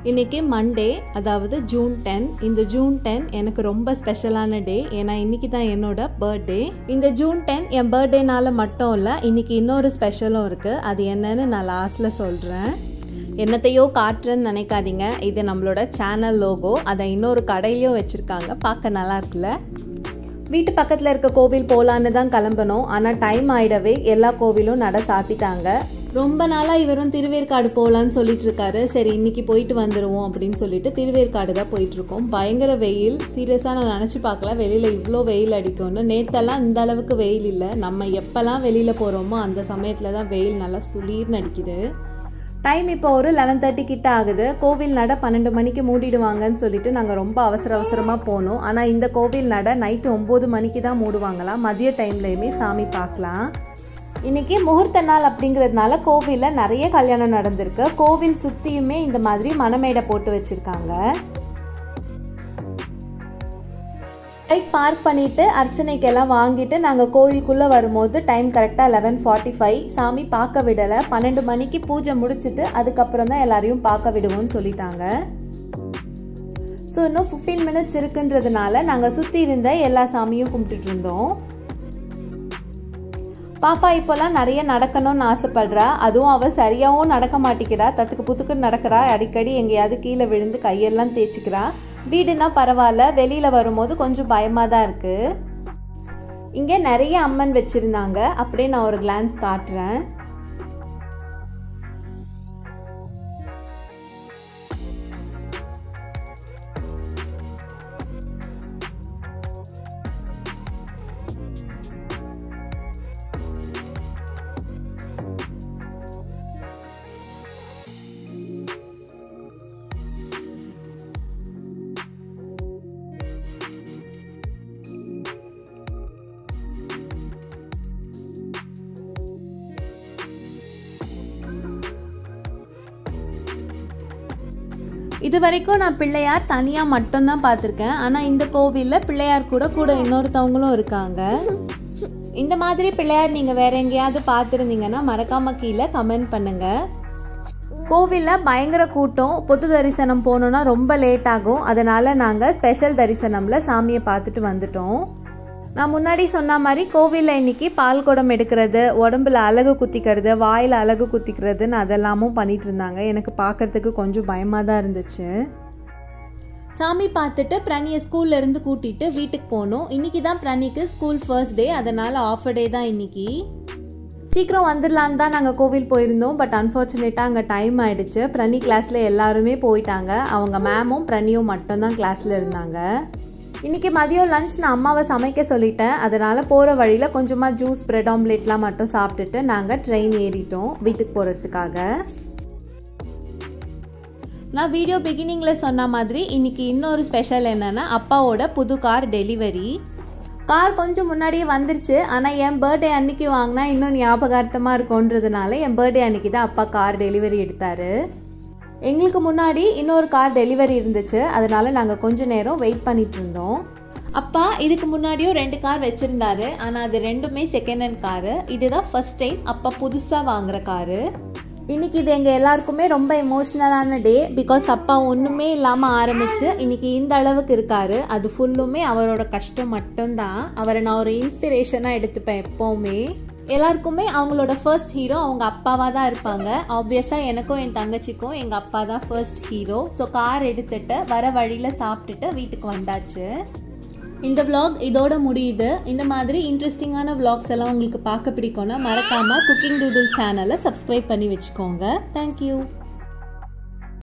இன்னைக்கு மண்டே அதாவது June ten இந்த ஜூன் டென் எனக்கு ரொம்ப ஸ்பெஷலான டே ஏன்னா இன்னைக்கு தான் என்னோட பர்த்டே இந்த ஜூன் டென் என் பர்த்டேனால மட்டும் இல்லை இன்னைக்கு இன்னொரு ஸ்பெஷலும் இருக்குது அது என்னன்னு நான் லாஸ்ட்டில் சொல்கிறேன் என்னத்தையோ காட்டுறேன்னு நினைக்காதீங்க இது நம்மளோட சேனல் லோகோ அதை இன்னொரு கடையிலையும் வச்சுருக்காங்க பார்க்க நல்லா இருக்குல்ல வீட்டு பக்கத்தில் இருக்க கோவில் போகலான்னு தான் கிளம்பணும் ஆனால் டைம் ஆகிடவே எல்லா கோவிலும் நட சாத்திட்டாங்க ரொம்ப நாளாக இவரும் திருவேற்காடு போகலான்னு சொல்லிட்டு இருக்காரு சரி இன்னைக்கு போயிட்டு வந்துடுவோம் அப்படின்னு சொல்லிட்டு திருவேற்காடு தான் போயிட்டு இருக்கோம் பயங்கர வெயில் சீரியஸாக நான் நினச்சி பார்க்கல வெளியில் இவ்வளோ வெயில் அடிக்கும்னு நேற்றெல்லாம் இந்த அளவுக்கு வெயில் இல்லை நம்ம எப்போல்லாம் வெளியில் போகிறோமோ அந்த சமயத்தில் தான் வெயில் நல்லா சுளீர்னு அடிக்குது டைம் இப்போ ஒரு லெவன் தேர்ட்டி கிட்ட ஆகுது கோவில் நட பன்னெண்டு மணிக்கு மூடிடுவாங்கன்னு சொல்லிட்டு நாங்கள் ரொம்ப அவசர அவசரமாக போனோம் ஆனால் இந்த கோவில் நட நைட்டு ஒம்பது மணிக்கு தான் மூடுவாங்களாம் மதிய டைம்லையுமே சாமி பார்க்கலாம் இன்னைக்கு முகூர்த்த நாள் அப்படிங்கிறதுனால கோவிலில் நிறைய கல்யாணம் நடந்திருக்கு கோவில் சுற்றியுமே இந்த மாதிரி மணமேடை போட்டு வச்சுருக்காங்க பைக் பார்க் பண்ணிட்டு அர்ச்சனைக்கெல்லாம் வாங்கிட்டு நாங்கள் கோயிலுக்குள்ளே வரும்போது டைம் கரெக்டாக லெவன் ஃபார்ட்டி ஃபைவ் சாமி பார்க்க விடலை பன்னெண்டு மணிக்கு பூஜை முடிச்சுட்டு அதுக்கப்புறம் தான் எல்லாரையும் பார்க்க விடுவோம்னு சொல்லிட்டாங்க ஸோ இன்னும் ஃபிஃப்டீன் மினிட்ஸ் இருக்குன்றதுனால நாங்கள் சுற்றி இருந்த எல்லா சாமியும் கும்பிட்டுட்டு இருந்தோம் பாப்பா இப்போல்லாம் நிறைய நடக்கணும்னு ஆசைப்படுறா அதுவும் அவள் சரியாகவும் நடக்க மாட்டேங்கிறா தத்துக்கு புத்துக்கு நடக்கிறா அடிக்கடி எங்கேயாவது கீழே விழுந்து கையெல்லாம் தேய்ச்சிக்கிறா வீடுனா பரவாயில்ல வெளியில் வரும்போது கொஞ்சம் பயமாக தான் இருக்குது இங்கே நிறைய அம்மன் வச்சுருந்தாங்க அப்படியே நான் ஒரு கிளான்ஸ் காட்டுறேன் இது வரைக்கும் நான் பிள்ளையார் தனியாக மட்டும்தான் பார்த்துருக்கேன் ஆனால் இந்த கோவிலில் பிள்ளையார் கூட கூட இன்னொருத்தவங்களும் இருக்காங்க இந்த மாதிரி பிள்ளையார் நீங்கள் வேற எங்கேயாவது பார்த்துருந்தீங்கன்னா மறக்காம கீழே கமெண்ட் பண்ணுங்க கோவிலில் பயங்கர கூட்டம் பொது தரிசனம் போகணுன்னா ரொம்ப லேட் ஆகும் அதனால நாங்கள் ஸ்பெஷல் தரிசனமில் சாமியை பார்த்துட்டு வந்துட்டோம் நான் முன்னாடி சொன்ன மாதிரி கோவிலில் இன்னைக்கு பால் குடம் எடுக்கிறது உடம்புல அழகு குத்திக்கிறது வாயில் அழகு குத்திக்கிறதுன்னு அதெல்லாமும் பண்ணிட்டு இருந்தாங்க எனக்கு பார்க்கறதுக்கு கொஞ்சம் பயமாக தான் இருந்துச்சு சாமி பார்த்துட்டு பிரணியை ஸ்கூல்ல இருந்து கூட்டிட்டு வீட்டுக்கு போனோம் இன்னைக்கு தான் பிரணிக்கு ஸ்கூல் ஃபர்ஸ்ட் டே அதனால ஆஃப் டே தான் இன்னைக்கு சீக்கிரம் வந்துடலான்னு தான் நாங்கள் கோவில் போயிருந்தோம் பட் அன்ஃபார்ச்சுனேட்டாக அங்கே டைம் ஆயிடுச்சு பிரனி கிளாஸில் எல்லாருமே போயிட்டாங்க அவங்க மேமும் பிரனியும் மட்டும்தான் கிளாஸில் இருந்தாங்க இன்றைக்கி மதியம் லஞ்ச் நான் அம்மாவை சமைக்க சொல்லிட்டேன் அதனால் போகிற வழியில் கொஞ்சமாக ஜூஸ் பிரெட் ஆம்லேட்லாம் மட்டும் சாப்பிட்டுட்டு நாங்கள் ட்ரெயின் ஏறிட்டோம் வீட்டுக்கு போகிறதுக்காக நான் வீடியோ பிகினிங்கில் சொன்ன மாதிரி இன்னைக்கு இன்னொரு ஸ்பெஷல் என்னென்னா அப்பாவோட புது கார் டெலிவரி கார் கொஞ்சம் முன்னாடியே வந்துருச்சு ஆனால் என் பர்த்டே அன்னைக்கு வாங்கினா இன்னும் ஞாபகார்த்தமாக இருக்கும்ன்றதுனால என் பர்த்டே அன்னைக்கு தான் அப்பா கார் டெலிவரி எடுத்தார் எங்களுக்கு முன்னாடி இன்னொரு கார் டெலிவரி இருந்துச்சு அதனால நாங்கள் கொஞ்ச நேரம் வெயிட் பண்ணிட்டு இருந்தோம் அப்பா இதுக்கு முன்னாடியும் ரெண்டு கார் வச்சுருந்தாரு ஆனால் அது ரெண்டுமே செகண்ட் ஹேண்ட் காரு இதுதான் ஃபர்ஸ்ட் டைம் அப்பா புதுசாக வாங்குற காரு இன்னைக்கு இது எங்கள் எல்லாருக்குமே ரொம்ப எமோஷ்னலான டே பிகாஸ் அப்பா ஒன்றுமே இல்லாமல் ஆரம்பித்து இன்னைக்கு இந்த அளவுக்கு இருக்காரு அது ஃபுல்லுமே அவரோட கஷ்டம் மட்டும்தான் அவரை நான் ஒரு இன்ஸ்பிரேஷனாக எடுத்துப்பேன் எப்போவுமே எல்லாருக்குமே அவங்களோட ஃபர்ஸ்ட் ஹீரோ அவங்க அப்பாவாக தான் இருப்பாங்க ஆப்வியஸாக எனக்கும் என் தங்கச்சிக்கும் எங்கள் அப்பா தான் ஃபர்ஸ்ட் ஹீரோ ஸோ கார் எடுத்துட்டு வர வழியில் சாப்பிட்டுட்டு வீட்டுக்கு வந்தாச்சு இந்த vlog இதோட முடியுது இந்த மாதிரி இன்ட்ரெஸ்டிங்கான vlogs எல்லாம் உங்களுக்கு பார்க்க பிடிக்கும்னா மறக்காமல் குக்கிங் டூடுல் சேனலை சப்ஸ்கிரைப் பண்ணி வச்சுக்கோங்க தேங்க்யூ